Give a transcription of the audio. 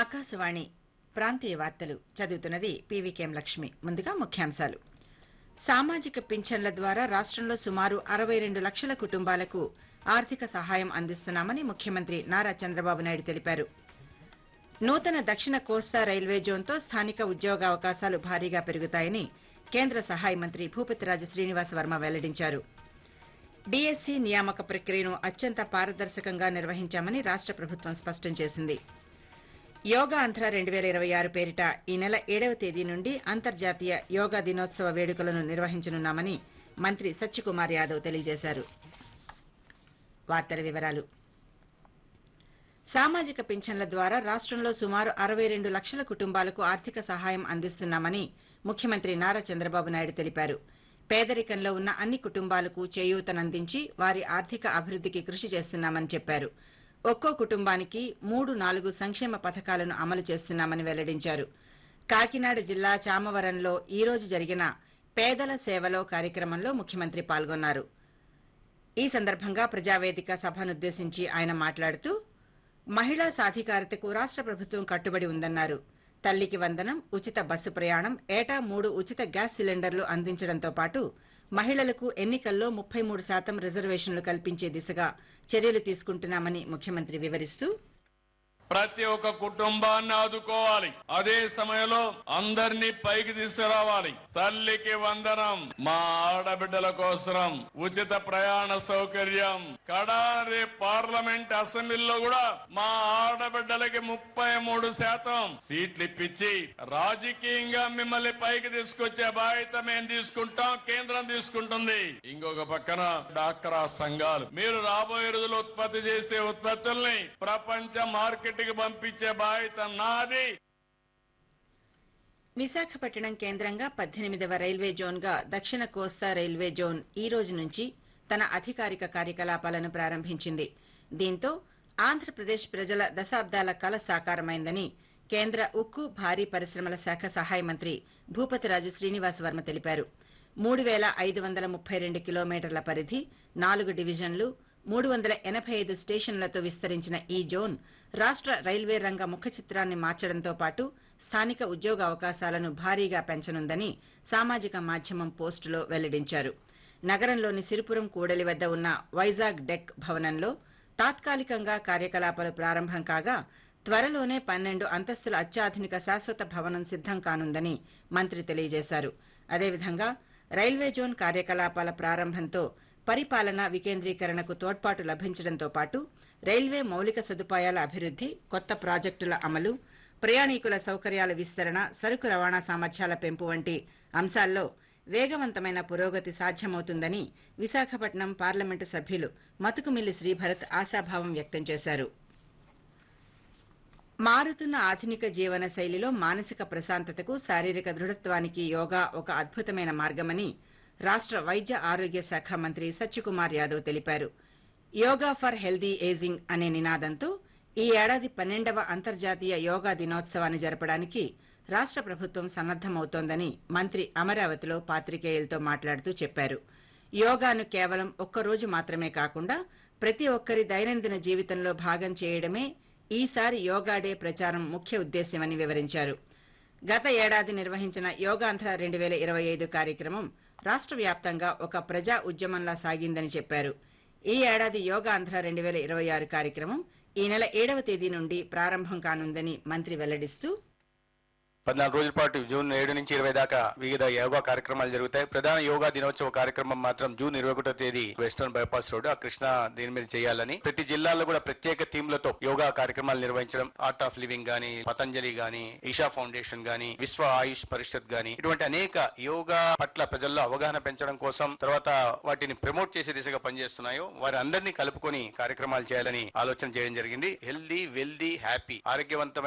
ఆకాశవాణి ప్రాంతీయ వార్తలు చదువుతున్నది పీవీకేఎం లక్ష్మి ముందుగా ముఖ్యాంశాలు సామాజిక పింఛన్ల ద్వారా రాష్టంలో సుమారు అరవై రెండు లక్షల కుటుంబాలకు ఆర్థిక సహాయం అందిస్తున్నామని ముఖ్యమంత్రి నారా చంద్రబాబు నాయుడు తెలిపారు నూతన దక్షిణ కోస్తా రైల్వే జోన్తో స్థానిక ఉద్యోగావకాశాలు భారీగా పెరుగుతాయని కేంద్ర సహాయ మంత్రి భూపతిరాజు శ్రీనివాస వర్మ వెల్లడించారు డీఎస్సీ నియామక ప్రక్రియను అత్యంత పారదర్శకంగా నిర్వహించామని రాష్ట ప్రభుత్వం స్పష్టం చేసింది యోగా ఆంధ్ర రెండు వేల ఇరవై ఆరు పేరిట ఈ నెల ఏడవ తేదీ నుండి అంతర్జాతీయ యోగా దినోత్సవ వేడుకలను నిర్వహించనున్నామని మంత్రి సత్యకుమార్ యాదవ్ తెలియజేశారు వార్తల వివరాలు సామాజిక పింఛన్ల ద్వారా రాష్టంలో సుమారు అరవై రెండు లక్షల కుటుంబాలకు ఆర్థిక సహాయం అందిస్తున్నామని ముఖ్యమంత్రి నారా చంద్రబాబు నాయుడు తెలిపారు పేదరికంలో ఉన్న అన్ని కుటుంబాలకు చేయూతనందించి వారి ఆర్థిక అభివృద్దికి కృషి చేస్తున్నామని చెప్పారు ఒక్కో కుటుంబానికి మూడు నాలుగు సంక్షేమ పథకాలను అమలు చేస్తున్నామని వెల్లడించారు కాకినాడ జిల్లా చామవరంలో ఈ రోజు జరిగిన పేదల సేవలో కార్యక్రమంలో ముఖ్యమంత్రి పాల్గొన్నారు ఈ సందర్భంగా ప్రజావేదిక సభనుద్దేశించి ఆయన మాట్లాడుతూ మహిళా సాధికారతకు రాష్ట ప్రభుత్వం కట్టుబడి ఉందన్నారు తల్లికి వందనం ఉచిత బస్సు ప్రయాణం ఏటా మూడు ఉచిత గ్యాస్ సిలిండర్లు అందించడంతో పాటు మహిళలకు ఎన్నికల్లో ముప్పై మూడు శాతం రిజర్వేషన్లు కల్పించే దిశగా చర్యలు తీసుకుంటున్నామని ముఖ్యమంత్రి వివరిస్తూ ప్రతి ఒక్క కుటుంబాన్ని ఆదుకోవాలి అదే సమయంలో అందరినీ పైకి తీసుకురావాలి తల్లికి వందనం మా ఆడబిడ్డల కోసం ఉచిత ప్రయాణ సౌకర్యం కడారి పార్లమెంట్ అసెంబ్లీలో కూడా మా ఆడబిడ్డలకి ముప్పై మూడు శాతం సీట్లు ఇప్పించి రాజకీయంగా మిమ్మల్ని పైకి తీసుకొచ్చే బాధ్యత మేము తీసుకుంటాం కేంద్రం తీసుకుంటుంది ఇంకొక పక్కన డాక్రా సంఘాలు మీరు రాబోయే రోజులు ఉత్పత్తి చేసే ఉత్పత్తుల్ని ప్రపంచ మార్కెట్ కి పంపించే బాధ్యత నాది విశాఖపట్నం కేంద్రంగా పద్దెనిమిదవ రైల్వే జోన్గా దక్షిణ కోస్తా రైల్వే జోన్ ఈ రోజు నుంచి తన అధికారిక కార్యకలాపాలను ప్రారంభించింది దీంతో ఆంధ్రప్రదేశ్ ప్రజల దశాబ్దాల కల సాకారమైందని కేంద్ర ఉక్కు భారీ పరిశ్రమల శాఖ సహాయ మంత్రి భూపతిరాజు శ్రీనివాస్ వర్మ తెలిపారు మూడు వేల ఐదు వందల ముప్పై రెండు కిలోమీటర్ల పరిధి నాలుగు డివిజన్లు మూడు వందల ఎనభై ఐదు స్టేషన్లతో విస్తరించిన ఈ జోన్ రాష్ట రైల్వే రంగ ముఖ చిత్రాన్ని మార్చడంతో పాటు స్థానిక ఉద్యోగ అవకాశాలను భారీగా పెంచనుందని సామాజిక మాధ్యమం పోస్టులో వెల్లడించారు నగరంలోని సిరిపురం కూడలి వద్ద ఉన్న వైజాగ్ డెక్ భవనంలో తాత్కాలికంగా కార్యకలాపాలు ప్రారంభం కాగా త్వరలోనే పన్నెండు అంతస్తుల అత్యాధునిక శాశ్వత భవనం సిద్దం కానుందని మంత్రి తెలియజేశారు అదేవిధంగా రైల్వే జోన్ కార్యకలాపాల ప్రారంభంతో పరిపాలన వికేంద్రీకరణకు తోడ్పాటు లభించడంతో పాటు రైల్వే మౌలిక సదుపాయాల అభివృద్ది కొత్త ప్రాజెక్టుల అమలు ప్రయాణికుల సౌకర్యాల విస్తరణ సరుకు రవాణా సామర్థ్యాల పెంపు వంటి అంశాల్లో వేగవంతమైన పురోగతి సాధ్యమవుతుందని విశాఖపట్నం పార్లమెంటు సభ్యులు మతుకుమిల్లి శ్రీభరత్ ఆశాభావం వ్యక్తం చేశారు మారుతున్న ఆధునిక జీవన శైలిలో మానసిక ప్రశాంతతకు శారీరక దృఢత్వానికి యోగా ఒక అద్భుతమైన మార్గమని రాష్ట వైద్య ఆరోగ్య శాఖ మంత్రి సత్యకుమార్ యాదవ్ తెలిపారు యోగా ఫర్ హెల్దీ ఏజింగ్ అనే నినాదంతో ఈ ఏడాది పన్నెండవ అంతర్జాతీయ యోగా దినోత్సవాన్ని జరపడానికి రాష్ట ప్రభుత్వం సన్నద్దమవుతోందని మంత్రి అమరావతిలో పాత్రికేయులతో మాట్లాడుతూ చెప్పారు యోగాను కేవలం ఒక్కరోజు మాత్రమే కాకుండా ప్రతి ఒక్కరి దైనందిన జీవితంలో భాగం చేయడమే ఈసారి యోగా డే ప్రచారం ముఖ్య ఉద్దేశ్యమని వివరించారు గత ఏడాది నిర్వహించిన యోగాంధ్ర రెండు వేల ఇరవై ఐదు కార్యక్రమం రాష్ట్ర వ్యాప్తంగా ఒక ప్రజా ఉద్యమంలా సాగిందని చెప్పారు ఈ ఏడాది యోగాంధ్ర రెండు వేల ఇరవై ఆరు కార్యక్రమం ఈ నెల ఏడవ తేదీ నుండి ప్రారంభం కానుందని మంత్రి వెల్లడిస్తూ పద్నాలుగు రోజుల పాటు జూన్ ఏడు నుంచి ఇరవై దాకా వివిధ యోగా కార్యక్రమాలు జరుగుతాయి ప్రధాన యోగా దినోత్సవ కార్యక్రమం మాత్రం జూన్ ఇరవై ఒకటో తేదీ వెస్టర్న్ బైపాస్ రోడ్ ఆ కృష్ణ దీని మీద చేయాలని ప్రతి జిల్లాలో కూడా ప్రత్యేక థీమ్లతో యోగా కార్యక్రమాలు నిర్వహించడం ఆర్ట్ ఆఫ్ లివింగ్ గానీ పతంజలి గానీ ఈషా ఫౌండేషన్ గానీ విశ్వ ఆయుష్ పరిషత్ గానీ ఇటువంటి అనేక యోగా పట్ల ప్రజల్లో అవగాహన పెంచడం కోసం తర్వాత వాటిని ప్రమోట్ చేసే దిశగా పనిచేస్తున్నాయో వారి అందరినీ కలుపుకొని కార్యక్రమాలు చేయాలని ఆలోచన చేయడం జరిగింది హెల్దీ వెల్దీ హ్యాపీ ఆరోగ్యవంతమైన